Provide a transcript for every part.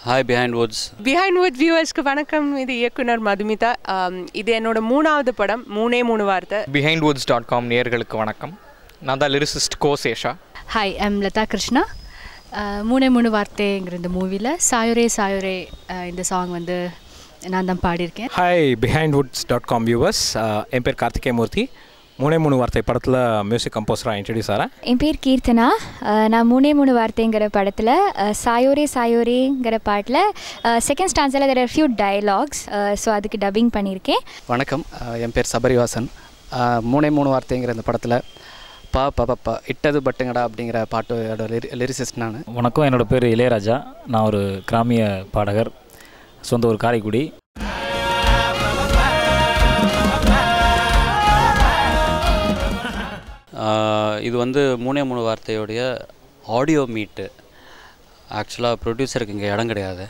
Hi Behindwoods Behindwood வியூவர்ஸ்க்கு வணக்கம் இது இயக்குனர் மதுமிதா ஆம், இது என்னோட மூணாவது படம் மூணே மூணு வார்த்தை பிஹைண்ட் வுட்ஸ் டாட் காம் நேயர்களுக்கு வணக்கம் நான் தான் lyricist Ko Sesha hi I'm Latha Krishna uh, மூணே மூணு வார்த்தைங்கிற இந்த மூவியில் சாயுரே சாயுரே அஹ், இந்த சாங் வந்து நான் தான் பாடியிருக்கேன் hi Behindwoods dot com viewers என் பேர் கார்த்திகேய மூர்த்தி மூணே மூணு வார்த்தை படத்தில் மியூசிக் கம்போஸராக இன்ட்ரடியூஸ் ஆகிறேன் என் பேர் கீர்த்தனா அஹ் நான் மூணே மூணு வார்த்தைங்கிற படத்தில் சாயோரே சாயோரேங்கிற பாட்டில் செகண்ட் ஸ்டான்ஸில் there are few dialogues so அதுக்கு டப்பிங் பண்ணியிருக்கேன் வணக்கம் அஹ் என் பேர் சபரிவாசன் அஹ் மூணே மூணு வார்த்தைங்கிற இந்த படத்தில் பா ப ப, ப இட்டது பட்டுங்கடா அப்படிங்கிற பாட்டோட லிரி லிரிசிஸ்ட் நான் வணக்கம் என்னோட பேர் இளையராஜா நான் ஒரு கிராமிய பாடகர் சொந்த ஒரு காரைக்குடி இது வந்து மூணே மூணு வார்த்தையுடைய ஆடியோ மீட்டு ஆக்சுவலாக ப்ரொடியூசருக்கு இங்கே இடம் கிடையாது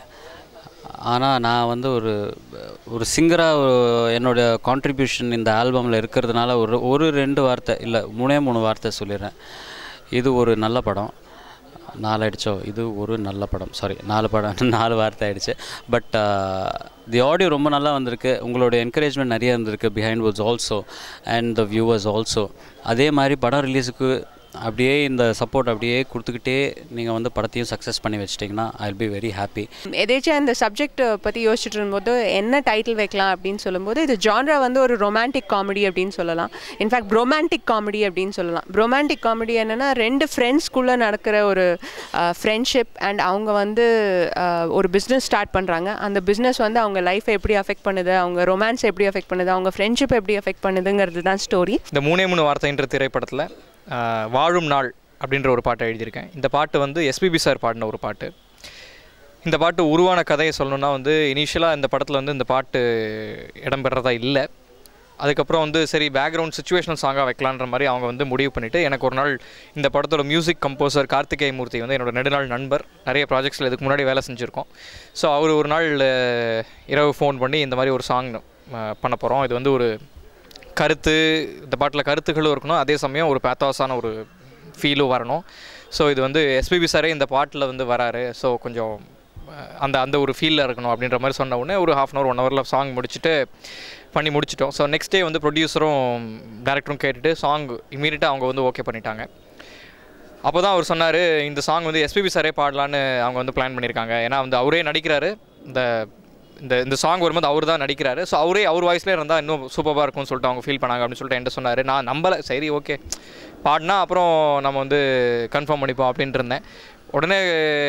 ஆனால் நான் வந்து ஒரு ஒரு சிங்கராக என்னோட கான்ட்ரிபியூஷன் இந்த ஆல்பமில் இருக்கிறதுனால ஒரு ஒரு ரெண்டு வார்த்தை இல்லை மூணே மூணு வார்த்தை சொல்லிடுறேன் இது ஒரு நல்ல படம் நாலு ஆயிடுச்சோ இது ஒரு நல்ல படம் சாரி நாலு படம் நாலு வார்த்தை ஆயிடுச்சு பட் தி ஆடியோ ரொம்ப நல்லா வந்திருக்கு உங்களோட என்கரேஜ்மெண்ட் நிறைய இருந்திருக்கு Behindwoods also and the viewers also அதே மாதிரி படம் ரிலீஸுக்கு அப்படியே இந்த சப்போர்ட் அப்படியே கொடுத்துக்கிட்டே நீங்கள் வந்து படத்தையும் சக்ஸஸ் பண்ணி வச்சிட்டிங்கன்னா I will be very happy எதேச்சும் இந்த சப்ஜெக்ட் பற்றி யோசிச்சுட்டு இருக்கும்போது என்ன டைட்டில் வைக்கலாம் அப்படின்னு சொல்லும்போது இது ஜான்ரா வந்து ஒரு ரொமான்டிக் காமெடி அப்படின்னு சொல்லலாம் இன்ஃபேக்ட் ரொமான்டிக் காமெடி அப்படின்னு சொல்லலாம் ரொமான்டிக் காமெடி என்னென்னா ரெண்டு ஃப்ரெண்ட்ஸ்குள்ளே நடக்கிற ஒரு ஃப்ரெண்ட்ஷிப் அண்ட் அவங்க வந்து அஹ், ஒரு பிஸ்னஸ் ஸ்டார்ட் பண்ணுறாங்க அந்த பிஸ்னஸ் வந்து அவங்க லைஃப்பை எப்படி அஃபெக்ட் பண்ணுது அவங்க ரொமான்ஸ் எப்படி அஃபெக்ட் பண்ணுது அவங்க ஃப்ரெண்ட்ஷிப் எப்படி அஃபெக்ட் பண்ணுதுங்கிறது தான் ஸ்டோரி இந்த மூணே மூணு வார்த்தைன்ற திரைப்படத்தில் வாழும் நாள் அப்படின்ற ஒரு பாட்டை எழுதியிருக்கேன் இந்த பாட்டு வந்து எஸ்பிபி சார் பாடின ஒரு பாட்டு இந்த பாட்டு உருவான கதையை சொல்லணும்னா வந்து இனிஷியலாக இந்த படத்தில் வந்து இந்த பாட்டு இடம்பெறதா இல்லை அதுக்கப்புறம் வந்து சரி பேக்ரவுண்ட் சுச்சுவேஷனல் சாங்காக வைக்கலான்ற மாதிரி அவங்க வந்து முடிவு பண்ணிவிட்டு எனக்கு ஒரு நாள் இந்த படத்தோட மியூசிக் கம்போசர் கார்த்திகேய மூர்த்தி வந்து என்னோட நெடுநாள் நண்பர் நிறைய ப்ராஜெக்ட்ஸில் இதுக்கு முன்னாடி வேலை செஞ்சுருக்கோம் ஸோ அவர் ஒரு நாள் அஹ், இரவு ஃபோன் பண்ணி இந்த மாதிரி ஒரு சாங் பண்ண போகிறோம் இது வந்து ஒரு கருத்து இந்த பாட்டில் கருத்துக்களும் இருக்கணும் அதே சமயம் ஒரு பேத்தாஸான ஒரு ஃபீலும் வரணும் ஸோ இது வந்து எஸ்பிபி சாரே இந்த பாட்டில் வந்து வராரு ஸோ கொஞ்சம் அஹ், அந்த அந்த ஒரு ஃபீலில் இருக்கணும் அப்படின்ற மாதிரி சொன்ன உடனே ஒரு ஹாஃப் அன் ஹவர் ஒன் ஹவரில் சாங் முடிச்சுட்டு பண்ணி முடிச்சிட்டோம் ஸோ நெக்ஸ்ட் டே வந்து ப்ரொடியூசரும் டேரக்டரும் கேட்டுட்டு சாங் இமீடியட்டாக அவங்க வந்து ஓகே பண்ணிட்டாங்க அப்போ தான் அவர் சொன்னார் இந்த சாங் வந்து எஸ்பிபி சாரே பாடலான்னு அவங்க வந்து பிளான் பண்ணியிருக்காங்க ஏன்னா வந்து அவரே நடிக்கிறாரு இந்த இந்த இந்த சாங் வரும்போது அவர் தான் நடிக்கிறாரு ஸோ அவரே அவர் வாய்ஸ்லேயே இருந்தால் இன்னும் சூப்பராக இருக்கும்னு சொல்லிட்டு அவங்க ஃபீல் பண்ணாங்க அப்படின்னு சொல்லிட்டு என்கிட்ட சொன்னார் நான் நம்பலை சரி ஓகே பாடினா அப்புறம் நம்ம வந்து கன்ஃபார்ம் பண்ணிப்போம் அப்படின்ட்டு இருந்தேன் உடனே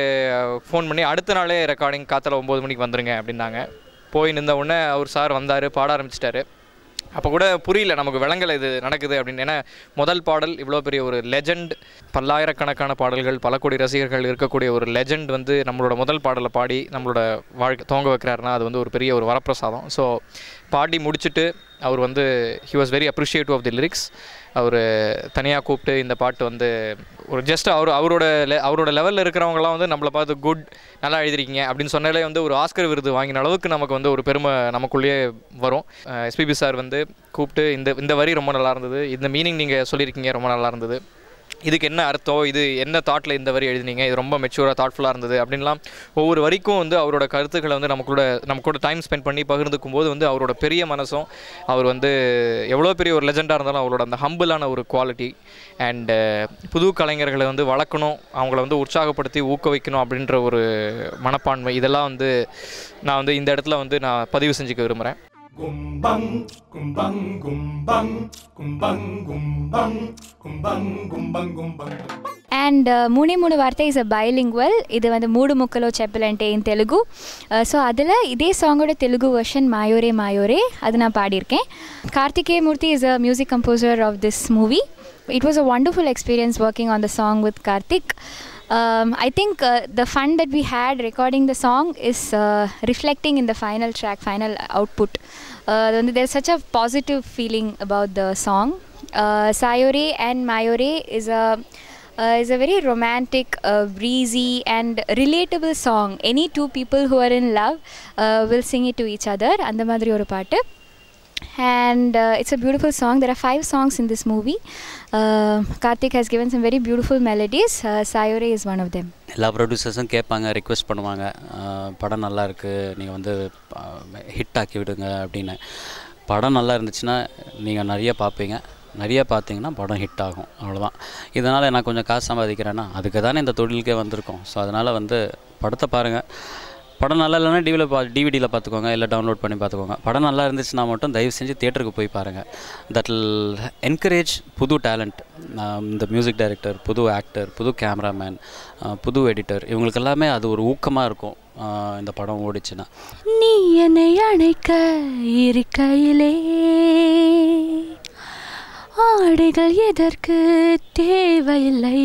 ஃபோன் பண்ணி அடுத்த நாளே ரெக்கார்டிங் காத்தில் ஒம்பது மணிக்கு வந்துருங்க அப்படின்னாங்க போய் நின்ற உடனே அவர் சார் வந்தார் பாட ஆரம்பிச்சிட்டாரு அப்போ கூட புரியல நமக்கு விளங்கலை இது நடக்குது அப்படின்னு ஏன்னா முதல் பாடல் இவ்வளோ பெரிய ஒரு லெஜெண்ட் பல்லாயிரக்கணக்கான பாடல்கள் பல கோடி ரசிகர்கள் இருக்கக்கூடிய ஒரு லெஜெண்ட் வந்து நம்மளோட முதல் பாடலை பாடி நம்மளோட வாழ்க்கை தோங்க வைக்கிறாருன்னா அது வந்து ஒரு பெரிய ஒரு வரப்பிரசாதம் ஸோ பாடி முடிச்சுட்டு அவர் வந்து he was very appreciative of the lyrics அவர் தனியாக கூப்பிட்டு இந்த பாட்டு வந்து ஒரு ஜஸ்ட் அவர் அவரோட le- அவரோட லெவலில் இருக்கிறவங்கலாம் வந்து நம்மளை பார்த்து குட் நல்லா எழுதிருக்கீங்க அப்படின்னு சொன்னாலே வந்து ஒரு ஆஸ்கர் விருது வாங்கின அளவுக்கு நமக்கு வந்து ஒரு பெருமை நமக்குள்ளேயே வரும் எஸ்பிபி சார் வந்து கூப்பிட்டு இந்த இந்த வரி ரொம்ப நல்லா இருந்தது இந்த மீனிங் நீங்கள் சொல்லியிருக்கீங்க ரொம்ப நல்லா இருந்தது இதுக்கு என்ன அர்த்தம் இது என்ன தாட்டில் இந்த வரி எழுதினீங்க இது ரொம்ப மெச்சூராக தாட்ஃபுல்லாக இருந்தது அப்படின்லாம் ஒவ்வொரு வரிக்கும் வந்து அவரோட கருத்துக்களை வந்து நம்ம கூட நம்ம கூட டைம் ஸ்பெண்ட் பண்ணி பகிர்ந்துக்கும் போது வந்து அவரோட பெரிய மனசும் அவர் வந்து எவ்வளோ பெரிய ஒரு லெஜெண்டாக இருந்தாலும் அவரோட அந்த ஹம்பிளான ஒரு குவாலிட்டி அண்டு புது கலைஞர்களை வந்து வளர்க்கணும் அவங்கள வந்து உற்சாகப்படுத்தி ஊக்குவிக்கணும் அப்படின்ற ஒரு மனப்பான்மை இதெல்லாம் வந்து நான் வந்து இந்த இடத்துல வந்து நான் பதிவு செஞ்சுக்க விரும்புகிறேன் Gumbang, gumbang, gumbang, gumbang, gumbang, gumbang, gumbang, gumbang. And மூணே மூணு வார்த்தை இஸ் அ பைலிங்குவல் இது வந்து மூடு முக்கலோ செப்பலன்ட்டே இன் தெலுங்கு ஸோ அதில் இதே சாங்கோட தெலுங்கு வெர்ஷன் மாயோரே மாயோரே அது நான் பாடியிருக்கேன் Karthikeya Moorthy is a music composer of this movie it was a wonderful experience working on the song with Karthik Um, I think uh, the fun that we had recording the song is uh, reflecting in the final track, final output. Uh, then there's such a positive feeling about the song. Uh, Sayore and Mayore is a uh, is a very romantic, uh, breezy, and relatable song. Any two people who are in love uh, will sing it to each other. அந்த மாதிரி ஒரு பாட்டு and uh, it's a beautiful song. There are five songs in this movie. Uh, Karthik has given some very beautiful melodies. Uh, Sayore is one of them. எல்லா ப்ரொடியூசர்ஸும் கேட்பாங்க request பண்ணுவாங்க அஹ், படம் நல்லா இருக்குது நீங்கள் வந்து ஹிட் ஆக்கி விடுங்க அப்படின்னு படம் நல்லா இருந்துச்சுன்னா நீங்கள் நிறைய பார்ப்பீங்க நிறைய பார்த்தீங்கன்னா படம் ஹிட் ஆகும் அவ்வளோதான் இதனால் நான் கொஞ்சம் காசு சம்பாதிக்கிறேன்னா அதுக்கு தானே இந்த தொழிலுக்கே வந்திருக்கோம் ஸோ அதனால் வந்து படத்தை பாருங்கள் படம் நல்லா இல்லைன்னா டிவியில் பா டிவிடியில் பார்த்துக்கோங்க இல்லை டவுன்லோட் பண்ணி பார்த்துக்கோங்க படம் நல்லா இருந்துச்சுன்னா மட்டும் தயவு செஞ்சு தியேட்டருக்கு போய் பாருங்கள் தட் வில் என்கரேஜ் புது டேலண்ட் இந்த மியூசிக் டைரக்டர் புது ஆக்டர் புது கேமராமேன் புது எடிட்டர் இவங்களுக்கு எல்லாமே அது ஒரு ஊக்கமாக இருக்கும் ஆஹ் இந்த படம் ஓடிச்சுன்னா நீ என்னை அணைக்க இருக்கையிலே ஆடைகள் எதற்கு தேவையில்லை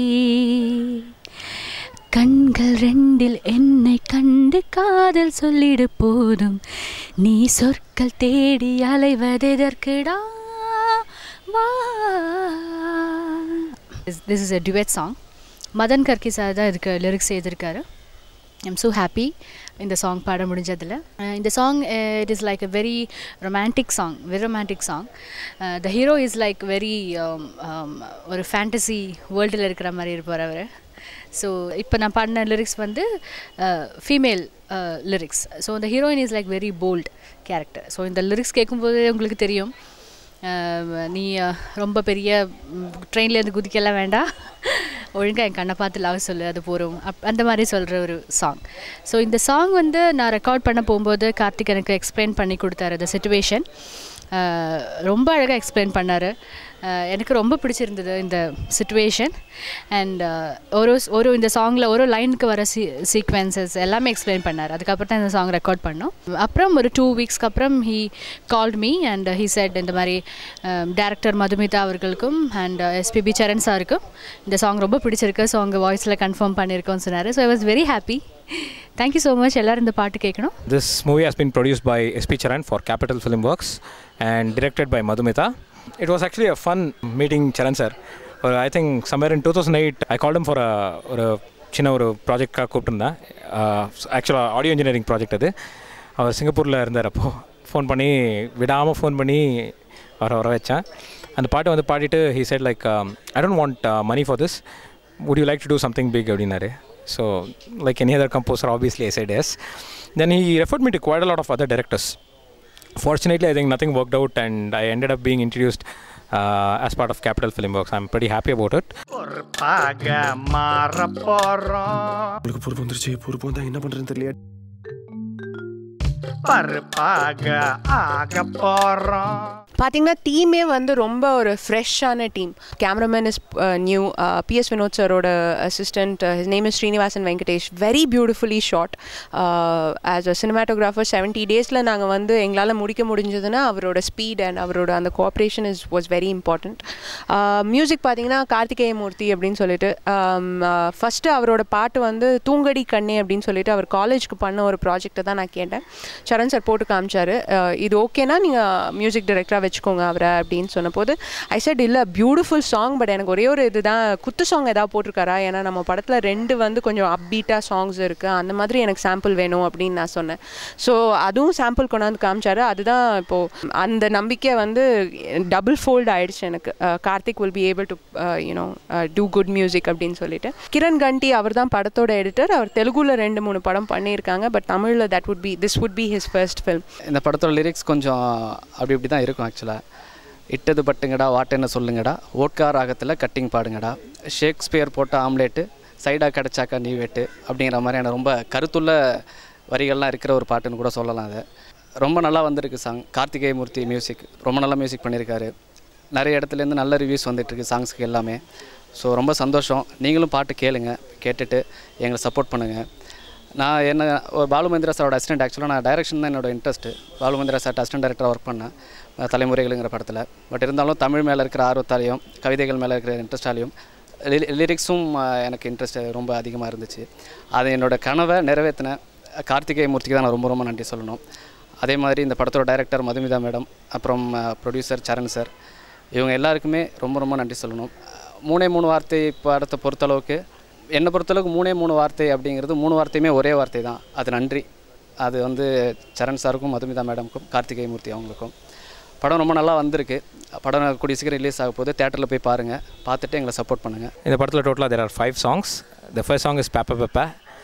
கண்கள் ரெண்டில் என்னை கண்டு காதல் சொல்லிடு போதும் நீ சொற்கள் தேடி அலைவதெதற்குடா வா this is a duet song Madhan Karky sir தான் இதுக்கு லிரிக்ஸ் எழுதியிருக்காரு ஐம் ஸோ ஹாப்பி இந்த சாங் பாட முடிஞ்சதில் அஹ் இந்த song it is like a very romantic song very romantic song the hero is like very ஒரு ஃபேண்டசி வேர்ல்டில் இருக்கிற மாதிரி இருப்பார் அவர் ஸோ இப்போ நான் பாடின லிரிக்ஸ் வந்து ஃபீமேல் லிரிக்ஸ் ஸோ இந்த heroine is like very bold character so இந்த லிரிக்ஸ் கேட்கும்போது உங்களுக்கு தெரியும் அஹ் நீ அஹ், ரொம்ப பெரிய ட்ரெயின்லேருந்து குதிக்கலாம் வேண்டாம் ஒழுங்காக என் கண்ணை பார்த்து லவ் சொல்லு அது போகிறோம் அப் அந்த மாதிரி சொல்கிற ஒரு சாங் ஸோ இந்த சாங் வந்து நான் ரெக்கார்ட் பண்ண போகும்போது கார்த்திக் எனக்கு எக்ஸ்பிளைன் பண்ணி கொடுத்தாரு அந்த சுச்சுவேஷன் ரொம்ப அழகாக எக்ஸ்பிளைன் பண்ணார் எனக்கு ரொம்ப பிடிச்சிருந்தது இந்த சுச்சுவேஷன் அண்ட் ஒரு ஒரு இந்த சாங்கில் ஒரு லைனுக்கு வர சீ சீக்வன்சஸ் எல்லாமே எக்ஸ்பிளைன் பண்ணார் அதுக்கப்புறம் தான் இந்த சாங் ரெக்கார்ட் பண்ணோம் அப்புறம் ஒரு டூ வீக்ஸ்க்கு அப்புறம் he called me and he said இந்த மாதிரி டேரக்டர் மதுமிதா அவர்களுக்கும் அண்ட் எஸ்பிபி சரண் சாருக்கும் இந்த சாங் ரொம்ப பிடிச்சிருக்கு ஸோ அவங்க வாய்ஸில் கன்ஃபார்ம் பண்ணியிருக்கோன்னு சொன்னார் so I was very happy thank you so much எல்லோரும் இந்த பாட்டு கேட்கணும் This movie has been produced by SP Charan for Capital Film Works and directed by Madhumita. It was actually a fun meeting Charan sir. Uh, I think somewhere in 2008, I called him for a, ஒரு சின்ன ஒரு ப்ராஜெக்டாக கூப்பிட்டுருந்தேன் ஆக்சுவலாக audio engineering project அது அவர் சிங்கப்பூரில் இருந்தார் அப்போது phone பண்ணி விடாமல் ஃபோன் பண்ணி வர வர வச்சேன் அந்த பாட்டை வந்து பாடிட்டு he said like I don't want money for this would you like to do something big அப்படின்னாரு so like any other composer obviously I said yes then he referred me to quite a lot of other directors fortunately i think nothing worked out and i ended up being introduced uh, as part of capital film works i'm pretty happy about it பொறுப்பாக மாற போறோம் உங்களுக்கு பொறுப்பு வந்துருச்சு பொறுப்பு வந்தா என்ன பண்றேன்னு தெரியல பருப்பாக ஆக போறோம் பார்த்தீங்கன்னா டீமே வந்து ரொம்ப ஒரு ஃப்ரெஷ்ஷான team cameraman is new P S Vinod சரோட assistant his name is Srinivasan Venkatesh very beautifully shot as a cinematographer seventy டேஸில் நாங்கள் வந்து எங்களால் முடிக்க முடிஞ்சதுன்னா அவரோட ஸ்பீட் அண்ட் அவரோட அந்த cooperation is was very important music பார்த்தீங்கன்னா கார்த்திகேய மூர்த்தி அப்படின்னு சொல்லிட்டு ஃபஸ்ட்டு அவரோட பாட்டு வந்து தூங்கடி கண்ணே அப்படின்னு சொல்லிட்டு அவர் காலேஜ்க்கு பண்ண ஒரு ப்ராஜெக்ட்டை தான் நான் கேட்டேன் சரண் சார் போட்டு காமிச்சாரு அஹ் இது ஓகேனா நீங்கள் மியூசிக் டைரக்டராக வச்சுக்கோங்க அவரை அப்படின்னு சொன்னபோது ஐ செட் இல்லை பியூட்டிஃபுல் சாங் பட் எனக்கு ஒரே ஒரு இதுதான் குத்து சாங் ஏதாவது போட்டிருக்காரா ஏன்னா நம்ம படத்தில் ரெண்டு வந்து கொஞ்சம் அப்பீட்டாக சாங்ஸ் இருக்குது அந்த மாதிரி எனக்கு சாம்பிள் வேணும் அப்படின்னு நான் சொன்னேன் ஸோ அதுவும் சாம்பிள் கொண்டாந்து காமிச்சாரு அதுதான் இப்போது அந்த நம்பிக்கை வந்து டபுள் ஃபோல்ட் ஆயிடுச்சு எனக்கு uh Karthik will be able to you know do good music அப்படின்னு சொல்லிட்டு கிரண் கண்டி அவர் தான் படத்தோட எடிட்டர் அவர் தெலுங்குல ரெண்டு மூணு படம் பண்ணியிருக்காங்க பட் தமிழில் that would be this would be his first film இந்த படத்தோட லிரிக்ஸ் கொஞ்சம் அப்படி இப்படி தான் இருக்கும் ஆக்சுவலாக இட்டது பட்டுங்கடா வாட்டென்ன சொல்லுங்கடா ஓட்கா ராகத்தில் கட்டிங் பாடுங்கடா ஷேக்ஸ்பியர் போட்ட ஆம்லேட்டு சைடாக கிடச்சாக்கா நீ வெட்டு அப்படிங்கிற மாதிரியான ரொம்ப கருத்துள்ள வரிகள்லாம் இருக்கிற ஒரு பாட்டுன்னு கூட சொல்லலாம் அதை ரொம்ப நல்லா வந்திருக்கு சாங் கார்த்திகேய மூர்த்தி மியூசிக் ரொம்ப நல்லா மியூசிக் பண்ணியிருக்காரு நிறைய இடத்துலேருந்து நல்ல ரிவ்யூஸ் வந்துட்டுருக்கு சாங்ஸ்க்கு எல்லாமே ஸோ ரொம்ப சந்தோஷம் நீங்களும் பாட்டு கேளுங்க கேட்டுட்டு எங்களை சப்போர்ட் பண்ணுங்கள் நான் என்ன ஒரு பாலு மந்திரா சாரோட அசிஸ்டன்ட் ஆக்சுவலாக நான் டைரக்ஷன் தான் என்னோட இன்ட்ரெஸ்ட்டு பாலு மந்திரா சார்ட்ட அசிஸ்டன்ட் டைரக்டராக ஒர்க் பண்ணேன் அஹ் தலைமுறைகளுங்கிற படத்தில் பட் இருந்தாலும் தமிழ் மேலே இருக்கிற ஆர்வத்தாலையும் கவிதைகள் மேலே இருக்கிற இன்ட்ரெஸ்டாலையும் லிரிக்ஸும் எனக்கு இன்ட்ரெஸ்ட் ரொம்ப அதிகமாக இருந்துச்சு அது என்னோட கனவை நிறைவேற்றின கார்த்திகேய மூர்த்திக்கு தான் நான் ரொம்ப ரொம்ப நன்றி சொல்லணும் அதே மாதிரி இந்த படத்தோட டைரக்டர் மதுமிதா மேடம் அப்புறம் ப்ரொடியூசர் சரண் சார் இவங்க எல்லாருக்குமே ரொம்ப ரொம்ப நன்றி சொல்லணும் மூணே மூணு வார்த்தை படத்தை பொறுத்தளவுக்கு என்னை பொறுத்தளவுக்கு மூணே மூணு வார்த்தை அப்படிங்கிறது மூணு வார்த்தையுமே ஒரே வார்த்தை தான் அது நன்றி அது வந்து சரண் சாருக்கும் மதுமிதா மேடமுக்கும் கார்த்திகேய மூர்த்தி அவங்களுக்கும் படம் ரொம்ப நல்லா வந்திருக்கு படம் கூடிய சீக்கிரம் ரிலீஸ் ஆக போகுது தேட்டரில் போய் பாருங்கள் பார்த்துட்டு எங்களை சப்போர்ட் பண்ணுங்கள் இந்த படத்தில் டோட்டலாக there are five songs the first song is பேப்ப பெப்ப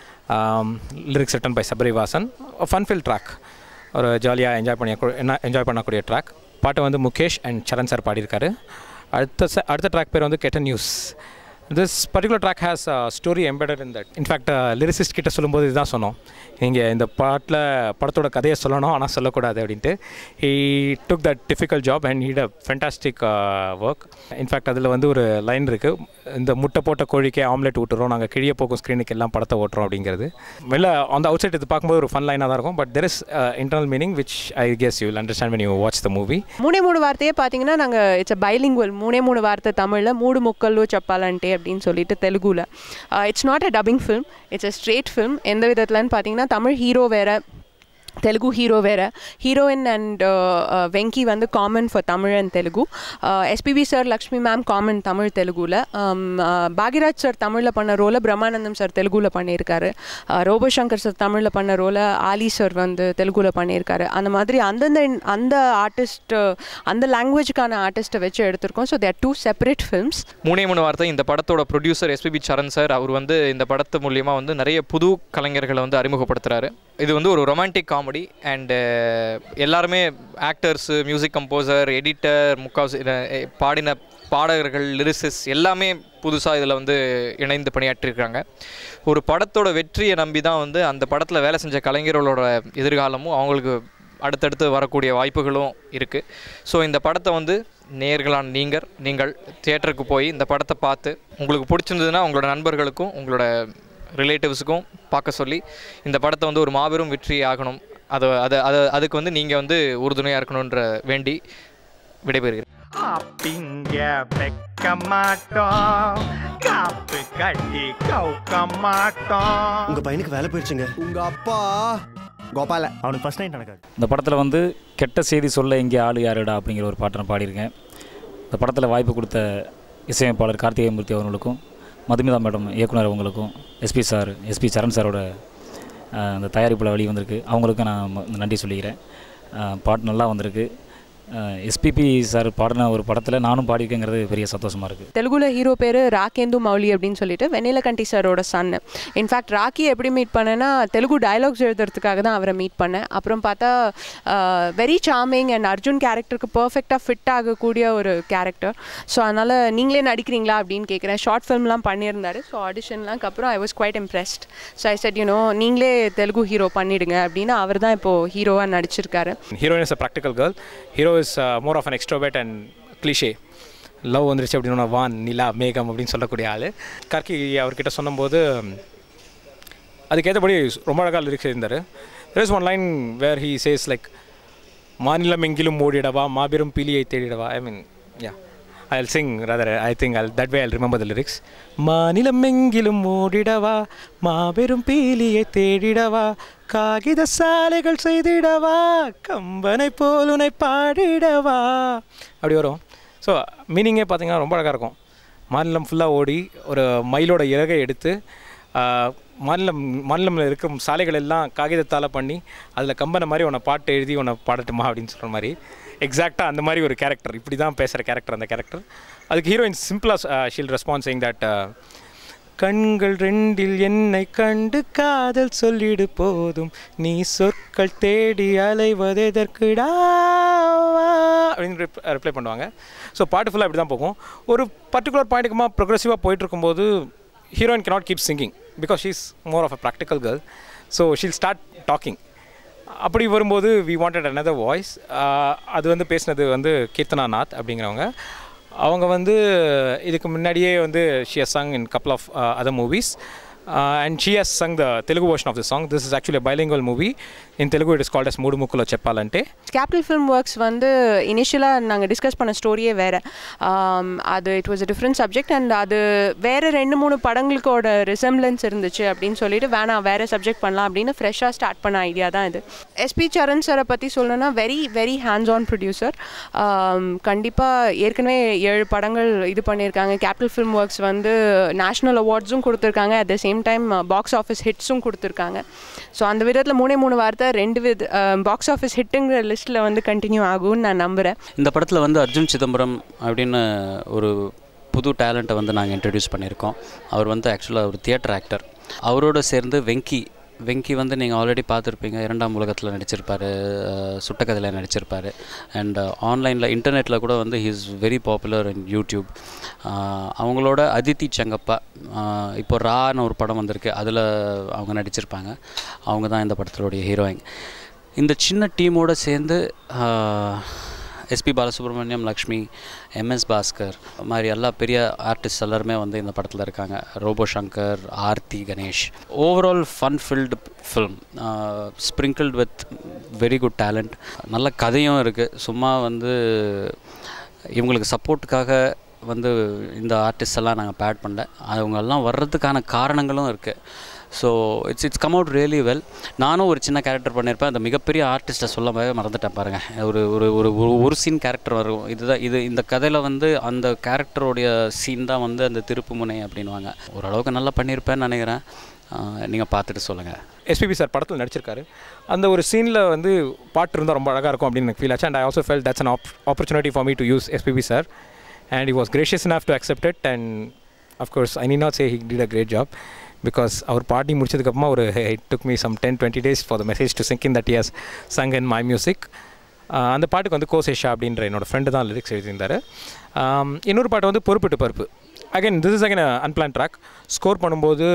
lyrics written by Sabari Vasan fun fill track ஒரு ஜாலியாக என்ஜாய் பண்ணி என்ன என்ஜாய் பண்ணக்கூடிய ட்ராக் பாட்டை வந்து முகேஷ் அண்ட் சரண் சார் பாடியிருக்காரு அடுத்த se- அடுத்த ட்ராக் பேர் வந்து கெட்ட news this particular track has story embedded in that in fact lyricist கிட்ட சொல்லும்போது இதுதான் சொன்னோம் நீங்கள் இந்த பாட்டில் படத்தோட கதையை சொல்லணும் ஆனால் சொல்லக்கூடாது அப்படின்ட்டு he took that difficult job and he'd a fantastic work in fact அதில் வந்து ஒரு லைன் இருக்குது இந்த முட்டை போட்ட கோழிக்கே ஆம்லெட் விட்டுறோம் நாங்கள் கிழிய போக்கும் ஸ்க்ரீனுக்கு எல்லாம் படத்தை ஓட்டுறோம் அப்படிங்கிறது வெளில அந்த அவுட் சைட் இது பார்க்கும்போது ஒரு ஃபன் லைனாக தான் இருக்கும் but there is internal meaning which I guess you understand when you watch the movie மூணே மூணு வார்த்தையே பார்த்தீங்கன்னா நாங்கள் இட்ஸ் அ பைலிங்குவல் மூணே மூணு வார்த்தை தமிழில் மூடு முக்கல்லு சப்பாலன்ட்டே அப்படின்னு சொல்லிட்டு தெலுங்குல it's not a dubbing film it's a straight film எந்த விதத்துலன்னு பார்த்தீங்கன்னா தமிழ் ஹீரோ வேற தெலுங்கு ஹீரோ வேறு ஹீரோயின் அண்ட் வெங்கி வந்து common for Tamil and Telugu SPB sir Lakshmi ma'am common Tamil தெலுங்குல Um, uh, பாக்யராஜ் சார் தமிழில் பண்ண ரோலை பிரம்மானந்தம் சார் தெலுங்குல பண்ணியிருக்காரு Uh, ரோபோ சங்கர் சார் தமிழில் பண்ண ரோலை ஆலி சார் வந்து தெலுங்குல பண்ணியிருக்காரு அந்த மாதிரி அந்தந்த அந்த ஆர்டிஸ்ட் அந்த லாங்குவேஜுக்கான ஆர்டிஸ்ட்டை வச்சு எடுத்திருக்கோம் so there two separate films மூணே மூணு வார்த்தை இந்த படத்தோட ப்ரொடியூசர் எஸ்பிபி சரண் சார் அவர் வந்து இந்த படத்து மூலியமாக வந்து நிறைய புது கலைஞர்களை வந்து அறிமுகப்படுத்துகிறாரு இது வந்து ஒரு ரொமான்டிக் காமெடி அண்டு எல்லாருமே ஆக்டர்ஸு மியூசிக் கம்போசர் எடிட்டர் முக்காவாசி இத- பாடின பாடகர்கள் லிரிசிஸ் எல்லாமே புதுசாக இதில் வந்து இணைந்து பணியாற்றிருக்காங்க ஒரு படத்தோட வெற்றியை நம்பி தான் வந்து அந்த படத்தில் வேலை செஞ்ச கலைஞர்களோட எதிர்காலமும் அவங்களுக்கு அடுத்தடுத்து வரக்கூடிய வாய்ப்புகளும் இருக்குது ஸோ இந்த படத்தை வந்து நேர்களான நீங்கள் நீங்கள் தியேட்டருக்கு போய் இந்த படத்தை பார்த்து உங்களுக்கு பிடிச்சிருந்ததுன்னா உங்களோட நண்பர்களுக்கும் உங்களோட ரிலேட்டிவ்ஸுக்கும் பார்க்க சொல்லி இந்த படத்தை வந்து ஒரு மாபெரும் வெற்றி ஆகணும் அதை அதை அதை அதுக்கு வந்து நீங்கள் வந்து உறுதுணையாக இருக்கணுன்ற வேண்டி விடைபெறுகிறேன் அப்படிங்க வைக்க மாட்டோம் காப்பு கட்டி கவுக்க மாட்டோம் உங்க பையனுக்கு வேலை போயிடுச்சுங்க உங்க அப்பா கோபால அவனுக்கு ஃபர்ஸ்ட் நைட் நடக்காது இந்த படத்தில் வந்து கெட்ட செய்தி சொல்ல இங்கே ஆளு யாருடா அப்படிங்கிற ஒரு பாட்டை நான் பாடியிருக்கேன் இந்த படத்தில் வாய்ப்பு கொடுத்த இசையமைப்பாளர் கார்த்திகேயமூர்த்தி அவர்களுக்கும் மதுமிதா மேடம் இயக்குனர் அவங்களுக்கும் எஸ்பி சார் எஸ்பி சரண் சாரோட அஹ், அந்த தயாரிப்பில் வெளியே வந்திருக்கு அவங்களுக்கும் நான் ம- நன்றி சொல்லிக்கிறேன் அஹ், பாட்டு நல்லா வந்திருக்கு எஸ்பிபி சார் பாடின ஒரு படத்தில் நானும் பாடியிருக்கேங்கிறது பெரிய சந்தோஷமாக இருக்குது தெலுங்குல ஹீரோ பேர் ராகேந்து மௌலி அப்படின்னு சொல்லிட்டு வெண்ணிலகண்டி சாரோட சன் இன்ஃபேக்ட் ராக்கி எப்படி மீட் பண்ணேன்னா தெலுங்கு டயலாக்ஸ் எழுதுறதுக்காக தான் அவரை மீட் பண்ணேன் அப்புறம் பார்த்தா வெரி சார்மிங் அண்ட் அர்ஜுன் கேரக்டருக்கு பர்ஃபெக்டாக ஃபிட் ஆகக்கூடிய ஒரு கேரக்டர் ஸோ அதனால் நீங்களே நடிக்கிறீங்களா அப்படின்னு கேட்குறேன் ஷார்ட் ஃபிலிம்லாம் பண்ணியிருந்தாரு ஸோ ஆடிஷன்லாம் அப்புறம் I was quite impressed so I said you know நீங்களே தெலுங்கு ஹீரோ பண்ணிடுங்க அப்படின்னு அவர் தான் இப்போது ஹீரோவாக நடிச்சிருக்காரு heroine is a practical girl hero is more of an extrovert and cliché love வந்துருச்சு அப்படின்னா வான் நிலா மேகம் அப்படின்னு சொல்லக்கூடிய ஆள் கர்கி அவர்கிட்ட சொன்னபோது அதுக்கேற்றபடி ரொம்ப அழகாக லிரிக்ஸ் இருந்தார் there is one line where he says like மாநிலம் எங்கிலும் ஓடிடவா மாபெரும் பீலியை தேடிடவா I mean yeah I will sing rather I think I that way I remember the lyrics மாநிலம் எங்கிலும் ஓடிடவா மாபெரும் பீலியை தேடிடவா காகித சாலைகள் செய்திடவா கம்பனை போல் உன்னை பாடிடவா அப்படி வரும் ஸோ மீனிங்கே பார்த்தீங்கன்னா ரொம்ப அழகாக இருக்கும் மாநிலம் ஃபுல்லாக ஓடி ஒரு மயிலோட இறகை எடுத்து ஆஹ், மாநிலம் மாநிலம்ல இருக்கும் சாலைகள் எல்லாம் காகிதத்தால் பண்ணி அதில் கம்பனை மாதிரி உன்னை பாட்டு எழுதி உன்னை பாடட்டுமா அப்படின்னு சொல்கிற மாதிரி எக்ஸாக்டாக அந்த மாதிரி ஒரு கேரக்டர் இப்படி தான் பேசுகிற கேரக்டர் அந்த கேரக்டர் அதுக்கு ஹீரோயின் சிம்பிளாக ஷீல் ரெஸ்பான்சிங் தட் கண்கள் ரெண்டில் என்னை கண்டு காதல் சொல்லிடு போதும் நீ சொற்கள் தேடி அலைவதெதற்குடா அப்படின்னு ரிப்ளை பண்ணுவாங்க ஸோ பாட்டு ஃபுல்லாக இப்படி தான் போகும் ஒரு பர்டிகுலர் பாயிண்ட்டுக்குமா ப்ரொக்ரெசிவாக போயிட்டு இருக்கும்போது heroine cannot keep singing because she is more of a practical girl so she'll start talking அப்படி வரும்போது வி வாண்டட் another வாய்ஸ் அது வந்து பேசினது வந்து கீர்த்தனா நாத் அப்படிங்கிறவங்க அவங்க வந்து இதுக்கு முன்னாடியே வந்து she has sung in couple of other movies and she has sung the Telugu version of the song this is actually bilingual movie in Telugu it is called as மூடு முக்குல செப்பாலன்ட்டு கேபிட்டல் ஃபிலிம் ஒர்க்ஸ் வந்து இனிஷியலாக நாங்கள் டிஸ்கஸ் பண்ண ஸ்டோரியே வேறு அது it was a different subject and அது வேறு ரெண்டு மூணு படங்களுக்கோட ரிசம்பிளன்ஸ் இருந்துச்சு அப்படின்னு சொல்லிட்டு வேணாம் வேறு சப்ஜெக்ட் பண்ணலாம் அப்படின்னு ஃப்ரெஷ்ஷாக ஸ்டார்ட் பண்ண ஐடியா தான் இது எஸ்பி சரண் சாரை பற்றி சொல்லணும்னா very very hands on producer கண்டிப்பாக ஏற்கனவே ஏழு படங்கள் இது பண்ணியிருக்காங்க கேபிட்டல் ஃபிலிம் ஒர்க்ஸ் வந்து நேஷ்னல் அவார்ட்ஸும் கொடுத்துருக்காங்க at the same time box office ஹிட்ஸும் கொடுத்துருக்காங்க ஸோ அந்த விதத்தில் மூணே மூணு வார்த்தை வார்த்தை ரெண்டு வித பாக்ஸ் ஆஃபீஸ் ஹிட்டுங்கிற லிஸ்ட்டில் வந்து கண்டினியூ ஆகும்னு நான் நம்புகிறேன் இந்த படத்தில் வந்து அர்ஜுன் சிதம்பரம் அப்படின்னு ஒரு புது டேலண்ட்டை வந்து நாங்கள் இன்ட்ரடியூஸ் பண்ணியிருக்கோம் அவர் வந்து ஆக்சுவலாக ஒரு தியேட்டர் ஆக்டர் அவரோட சேர்ந்து வெங்கி வெங்கி வந்து நீங்கள் ஆல்ரெடி பார்த்துருப்பீங்க இரண்டாம் உலகத்தில் நடிச்சிருப்பார் சுட்டக்கதையில் நடிச்சிருப்பார் அண்ட் ஆன்லைனில் இன்டர்நெட்டில் கூட வந்து he is very popular in YouTube ah அவங்களோட அதித்தி செங்கப்பா அஹ் இப்போ ரான்னு ஒரு படம் வந்திருக்கு அதில் அவங்க நடிச்சிருப்பாங்க அவங்க தான் இந்த படத்தினுடைய ஹீரோயின் இந்த சின்ன டீமோட சேர்ந்து எஸ்பி பாலசுப்ரமணியம் லக்ஷ்மி எம்எஸ் பாஸ்கர் மாதிரி எல்லா பெரிய ஆர்டிஸ்ட் எல்லாருமே வந்து இந்த படத்தில் இருக்காங்க Robo Shankar Aarthi Ganesh overall fun filled film sprinkled with very good talent நல்ல கதையும் இருக்குது சும்மா வந்து இவங்களுக்கு சப்போர்ட்டுக்காக வந்து இந்த ஆர்டிஸ்ட் எல்லாம் நாங்கள் பேட் பண்ணல அவங்கெல்லாம் வர்றதுக்கான காரணங்களும் இருக்குது so it's it's come out really well நானும் ஒரு சின்ன கேரக்டர் பண்ணியிருப்பேன் அந்த மிகப்பெரிய ஆர்டிஸ்ட்டை சொல்லவே மறந்துட்டேன் பாருங்கள் ஒரு ஒரு ஒரு ஒரு- ஒரு சீன் கேரக்டர் வரும் இதுதான் இது இந்த கதையில் வந்து அந்த கேரக்டருடைய சீன் தான் வந்து அந்த திருப்பு முனை அப்படின்வாங்க ஓரளவுக்கு நல்லா பண்ணியிருப்பேன்னு நினைக்கிறேன் நீங்கள் பார்த்துட்டு சொல்லுங்கள் எஸ்பிபி சார் படத்தில் நடிச்சிருக்காரு அந்த ஒரு சீனில் வந்து பாட்டு இருந்தால் ரொம்ப அழகாக இருக்கும் அப்படின்னு எனக்கு ஃபீல் ஆச்சு and I also felt that's an op opportunity for me to use SPB sir and he was gracious enough to accept it and of course I need not say he did a great job because அவர் பாடி முடிச்சதுக்கப்புறமா ஒரு it took me some 10 20 days for the message to sink in that he has sung in my music ஆஹ் அந்த பாட்டுக்கு வந்து கோசேஷா அப்படின்ற என்னோட friend தான் லிரிக்ஸ் எழுதியிருந்தார் ஆம், இன்னொரு பாட்டு வந்து பொறுப்பிட்டு பருப்பு again this is again unplanned track score பண்ணும்போது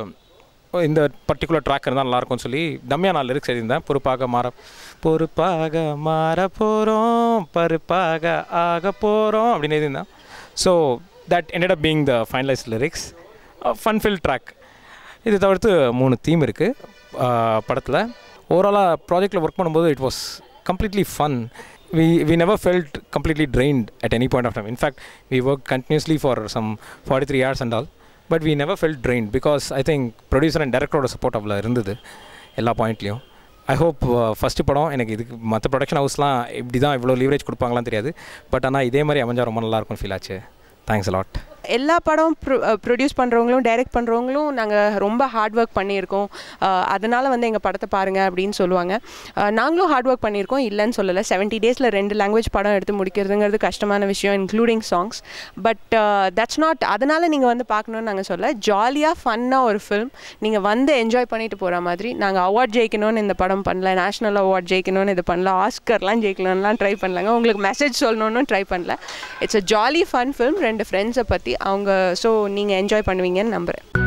இந்த பர்டிகுலர் ட்ராக் இருந்தால் நல்லாயிருக்கும்னு சொல்லி தம்மியா நான் லிரிக்ஸ் எழுதியிருந்தேன் பொறுப்பாக மாற பொறுப்பாக மாற போகிறோம் பருப்பாக ஆக போகிறோம் அப்படின்னு எழுதியிருந்தேன் so that ended up being the finalized lyrics fun fill track இது தவிர்த்து மூணு தீம் இருக்குது படத்தில் ஓவராலாக ப்ராஜெக்டில் ஒர்க் பண்ணும்போது it was completely fun we we never felt completely drained at any point of time in fact we worked continuously for some 43 hours and all but we never felt drained because i think producer and director ஓட support அவ்வளோ இருந்தது எல்லா பாயிண்ட்லேயும் I hope first படம் எனக்கு இதுக்கு மற்ற production ஹவுஸ்லாம் இப்படி தான் இவ்வளோ லீவரேஜ் கொடுப்பாங்களான்னு தெரியாது பட் ஆனால் இதே மாதிரி அமைஞ்சா ரொம்ப நல்லா இருக்கும்னு ஃபீல் ஆச்சு தேங்க்ஸ் லாட் எல்லா படம் ப்ரொடியூஸ் பண்ணுறவங்களும் டைரக்ட் பண்ணுறவங்களும் நாங்கள் ரொம்ப ஹார்ட் ஒர்க் பண்ணியிருக்கோம் அதனால் வந்து எங்கள் படத்தை பாருங்கள் அப்படின்னு சொல்லுவாங்க அஹ், நாங்களும் ஹார்ட் ஒர்க் பண்ணியிருக்கோம் இல்லைன்னு சொல்லலை செவன்ட்டி டேஸில் ரெண்டு லாங்குவேஜ் படம் எடுத்து முடிக்கிறதுங்கிறது கஷ்டமான விஷயம் including songs but that's not அதனால் நீங்கள் வந்து பார்க்கணுன்னு நாங்கள் சொல்ல ஜாலியாக ஃபன்னாக ஒரு ஃபில்ம் நீங்கள் வந்து என்ஜாய் பண்ணிட்டு போகிற மாதிரி நாங்கள் அவார்ட் ஜெயிக்கணும்னு இந்த படம் பண்ணல நேஷனல் அவார்ட் ஜெயிக்கணும்னு இது பண்ணல ஆஸ்கர்லாம் ஜெயிக்கணும்லாம் ட்ரை பண்ணலாங்க உங்களுக்கு மெசேஜ் சொல்லணும்னு ட்ரை பண்ணல it's a jolly fun film ரெண்டு ஃப்ரெண்ட்ஸை பற்றி அவங்க ஸோ நீங்கள் என்ஜாய் பண்ணுவீங்கன்னு நம்புகிறேன்